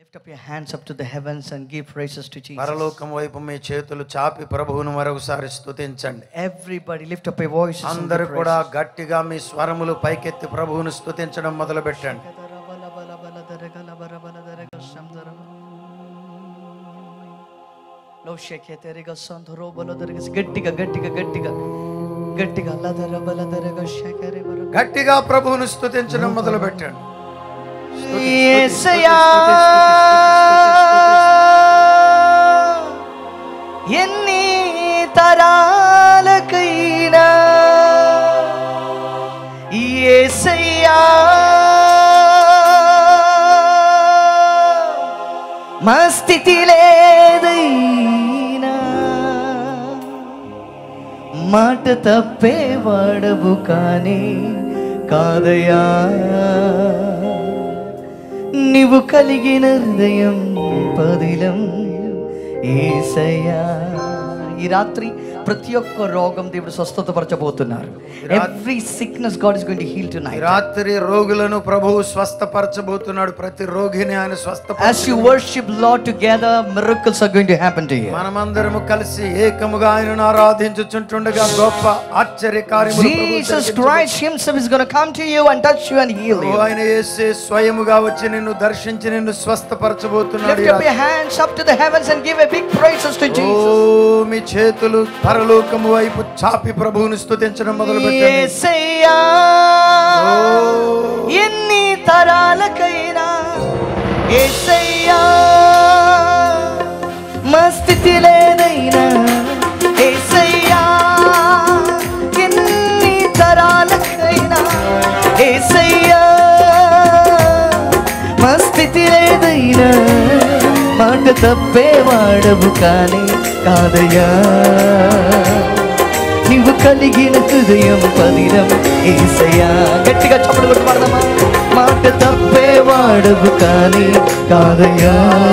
Lift up your hands up to the heavens and give praises to Jesus. పరలోకం వైపు మీ చేతులు చాపి ప్రభువును మరొకసారి స్తుతించండి Everybody lift up your voices. and అందరూ give కూడా praises. గట్టిగా మీ స్వరములు పైకెత్తి ప్రభువును స్తుతించడం మొదలు పెట్టండి లో షేకే తెరిగ సంధరో బల దరగ గట్టిగా గట్టిగా గట్టిగా గట్టిగా లదర బల దరగ షేకరే బర గట్టిగా ప్రభువును స్తుతించడం మొదలు పెట్టండి యేసయ్యా ఎన్ని తరాలకైనా యేసయ్యా మా స్థితి లేదైనా మాట తప్పే వాడవు కానీ కాదయా నీవు కలిగిన హృదయం పదిలం ఏసయ్యా ఈ రాత్రి ప్రతి ఒక్క రోగం దేవుడు స్వస్థతపరచబోతున్నారు every sickness God is going to heal tonight రాత్రి రోగులను ప్రభువు స్వస్థపరచబోతున్నాడు ప్రతి రోగిని ఆయన As స్వస్థపరచ you worship Lord together, miracles are going to happen to you. మనమందరము కలిసి ఏకముగా ఆయనను ఆరాధించుచుంటుండగా గొప్ప ఆశ్చర్య కార్యములు ప్రభువు Jesus జరిగించబోతున్నాడు. Christ Himself is going to come to you and touch you and heal oh you. ఆయన యేసే స్వయముగా వచ్చి నిన్ను దర్శించి నిన్ను స్వస్థపరచబోతున్నాడు Lift ఈ up your రాత్రి. hands up to the heavens and give a big praises to oh Jesus. మీ చేతులు పరలోకము వైపు చాపి ప్రభువును స్తుతించడం మొదలు పెట్టండి యేసయ్యా, ఎన్ని తరాలకైనా యేసయ్యా, మా స్థితి లేదైనా యేసయ్యా, ఎన్ని తరాలకైనా యేసయ్యా, మా స్థితి లేదైనా మాట తప్పే వాడవు కానీ కాదయ్యా నీవు కలిగిన హృదయం పదిలం ఏసయ్యా గట్టిగా చప్పుడు కొట్టు పాడదామా మాట తప్పే వాడవు కానీ కాదయ్యా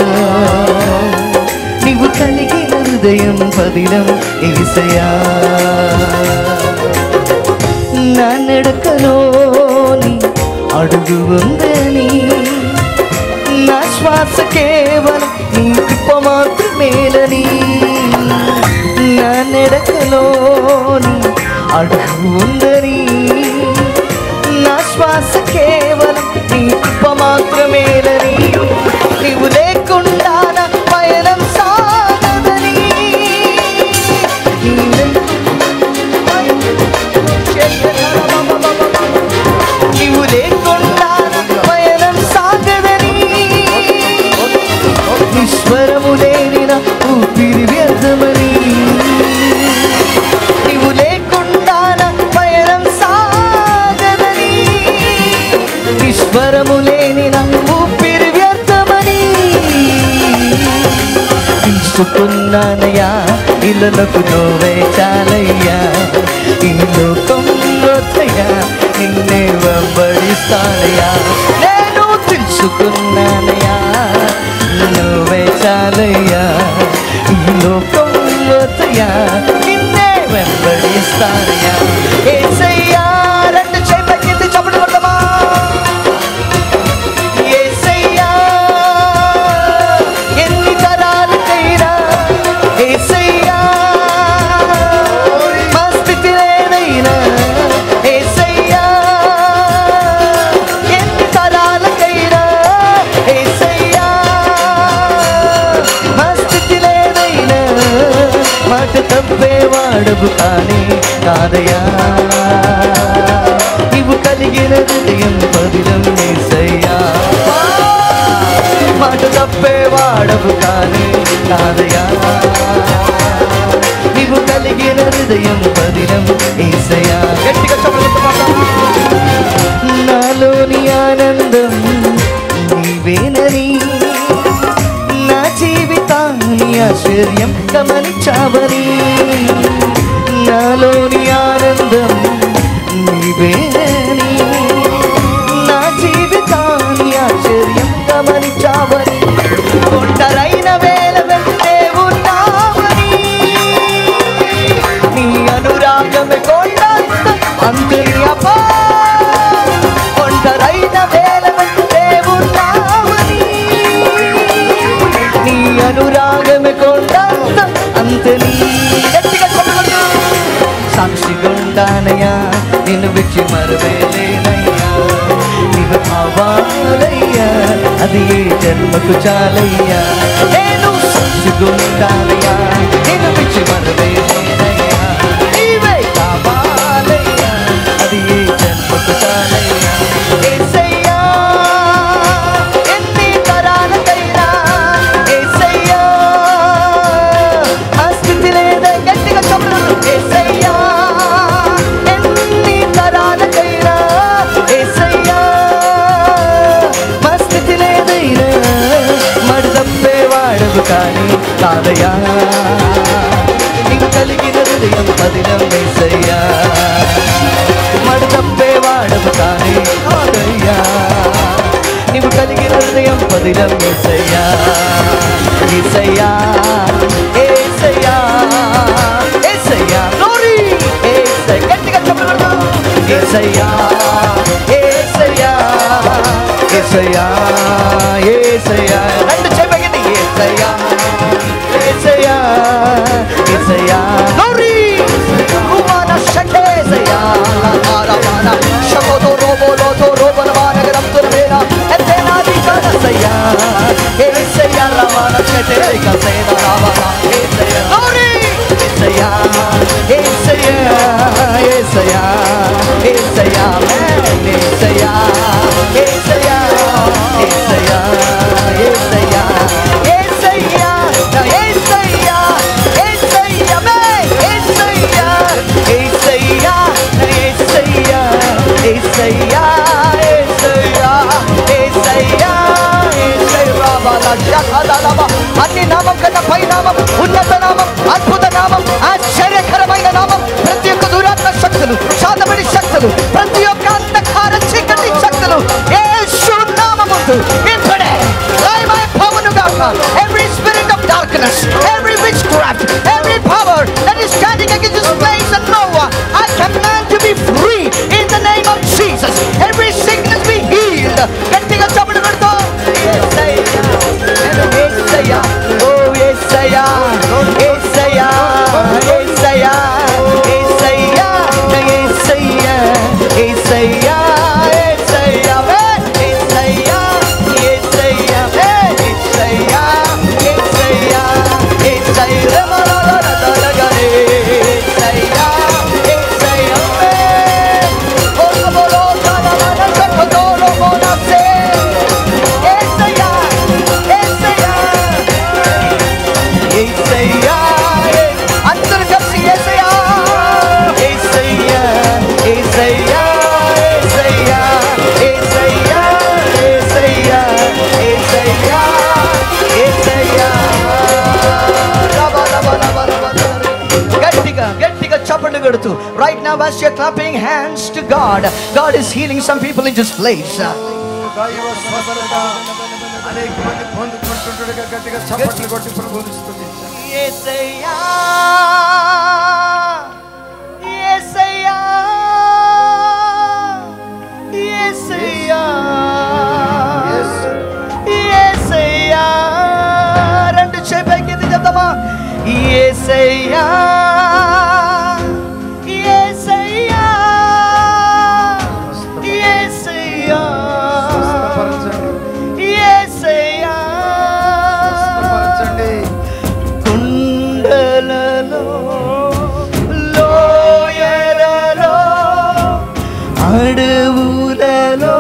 నీవు కలిగిన హృదయం పదిలం ఏసయ్యా నా నడకలోని అడుగు ఉందని నా శ్వాస కేవలం నీ కృప మాత్రమేలని నా నడకలోని అడుగు ఉందని నా శ్వాస కేవలం నీ కృప మాత్రమేలని నీవు లేకుండా నా పయనం సాగదని నీవే నీవు లేకుండా పయనం సాగదని ఈశ్వరము లేని నా ఊపిరి వ్యర్థమని నీవు లేకుండా నా పయనం సాగదని ఈశ్వరము లేని నా ఊపిరి వ్యర్థమని తీసుకున్నానయ్యా ఇళ్ళకు నోవే చాలయ్యా ఈ లోకం వద్దయ్యా నిన్నే వెంబడిస్తానయ్యా నేను తెలుసుకున్నానయ్యా నువ్వే చాలయ్యా ఈ లోకం వద్దయ్యా నిన్నే వెంబడిస్తానయ్యా ఏసయ్యా రెండు చేపట్టి చప్పుడు కొట్టమా యేసయ్యా ఎన్ని తరాలకైనా యేసయ్యా మా స్థితి లేదైనా యేసయ్యా ఎన్ని తరాలకైనా యేసయ్యా మా స్థితి లేదైనా మాట తప్పే వాడవు కానీ కాదయా నీవు కలిగిన హృదయం పదిలం యేసయ్యా మాట తప్పే వాడవు కానీ కాదయా నీవు కలిగిన హృదయం పదిలం ఏసయా గట్టిగా చెప్పలేదు నాలోని ఆనందం నీవేనని నా జీవితాన్ని ఆశ్చర్యం గమనించావని నాలోని ఆనందం నీవేనని నా జీవితాన్ని ఆశ్చర్యం గమనించావని ఒంటరైన వేల వెంటే ఉన్నావని నీ అనురాగమే కొండంత అంతని అపా ఒంటరైన వేల వెంటే ఉన్నావని ఉంటానయ్యా నిన్ను విచ్చి మరవేలేనయ్యా నీవు అవ్వాలయ్యా అది ఏ జన్మకు చాలయ్యా నేను సంచుకుంటానయ్యా నిన్ను విచ్చి మరవేలేనయ్యా నీవే కావాలయ్యా అది ఏ జన్మకు చాలయ్యా ఏసయ్యా ఎన్ని తరాలకైనా ఏసయ్యా ఆ స్థితి లేదా గట్టిగా చెప్పలేదు ఏసయ్యా ఎన్ని తరాలకైనా ఏసయ్యా మా స్థితి లేదైనా మడి తప్పేవాడవు కానీ కాదయ్యా నీకు కలిగిన హృదయం పదిలం ఏసయ్యా మడి తప్పేవాడవు కానీ కాదయ్యా నీవు కలిగిన హృదయం పదిలం ఏసయ్యా ఏసయ్యా ఏసయ్యా ఏసయ్యా glory ఏసయ్య గట్టిగా చెప్పగలరు ఏసయ్యా ఏసయ్యా ఏసయ్యా ఏసయ్యా రెండు చెప్పగండి ఏసయ్యా ఏసయ్యా ఏసయ్యా glory కుమార షటేసయ్యా ఆరామాన షకోతో రోబోలోతో రోబనమాన గరంతురవేన ఎత్తేనాది కనసయ్యా ఏసయ్యా రమాన షటేక సేన రావన ఏసయ్యా glory ఏసయ్యా ఏసయ్యా ఏసయ్యా ఏసయ్యా man ఏసయ్యా ఏసయ్యా ఏసయ్యా ఏసయ్యా ఏసయ్యా నా ఏసయ్యా ఏసయ్యా man ఏసయ్యా ఏసయ్యా నా ఏసయ్యా ఏసయ్యా ఏసయ్యా ఏసయ్యా ఏసయ్యా బాలా షహదలబా అన్ని నామం కన్నా పై నామం ఉన్నత నామం అద్భుత నామం ఆశ్చర్యకరమైన నామం ప్రతి ఒక్క దురాత్మ శక్తులు శాతపడి శక్తులు ప్రతి ఒక్క అంధకార చీకటి శక్తులు యేసు నామముందు ఇప్పుడే లయమైపోవునుగాక. every spirit of darkness every witchcraft every power that is standing against this place and Noah I command to be free in the name of Jesus every sickness be healed గట్టిగా చప్పుడు కొడుతూ యేసయ్యా నేను యేసయ్యా ఓ యేసయ్యా యేసయ్యా యేసయ్యా యేసయ్యా నా యేసయ్యా యేసయ్యా యేసయ్యా వే యేసయ్యా యేసయ్యా వే యేసయ్యా యేసయ్యా యేసయ్యా రమరరరరగరే యేసయ్యా యేసయ్యా వే ఓ బోలో తనమన చక్కదోరో మోనసే యేసయ్యా యేసయ్యా యేసయ్యా అందరూ కలిసి యేసయ్యా యేసయ్యా యేసయ్యా యేసయ్యా యేసయ్యా యేసయ్యా యేసయ్యా యేసయ్యా రబ రబ రబ రబ రబ. గట్టిగా గట్టిగా చప్పట్లు కొడుతూ right now as you're clapping hands to God God is healing some people in this place దైవ స్వస్థత అనేక మంది పొందుకుంటుండగా గట్టిగా చప్పట్లు కొట్టి ప్రభువుని స్తుతించండి యేసయ్యా యేసయ్యా యేసయ్యా యేసు. యేసయ్యా రెండు చేపైకి చెప్తామా యేసయ్యా యేసయ్యా యేసయ్యా స్వస్థపరచండి యేసయ్యా స్వస్థపరచండి కుండలలో లోయలలో అడవులలో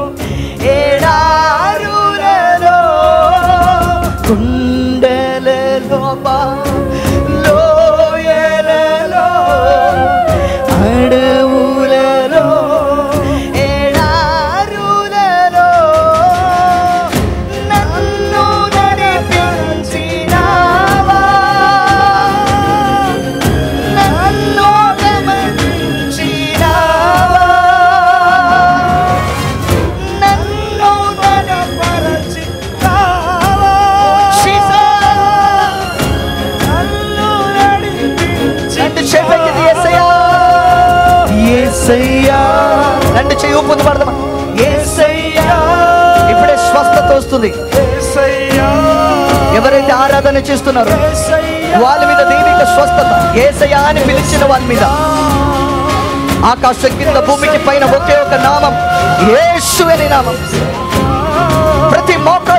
ఎడారులలో కుండలలో బా లోయలలో అడవులలో ఎడారులలో నన్ను నడిపించినావా నన్ను గమనించినావా నన్ను బలపరచినావా నన్ను నడిపించి రెండు చెప్పండి ఏసయ్యా ఏసయ్యా రెండు చెయ్యి ఊపుంది పడదామా ఏసయ్యా ఇప్పుడే స్వస్థత వస్తుంది ఎవరైతే ఆరాధన చేస్తున్నారో వాళ్ళ మీద దైవిక స్వస్థత ఏసయ్యా అని పిలిచిన వాళ్ళ మీద ఆకాశం కింద భూమికి పైన ఒకే ఒక నామం యేసు అనే నామం ప్రతి మోక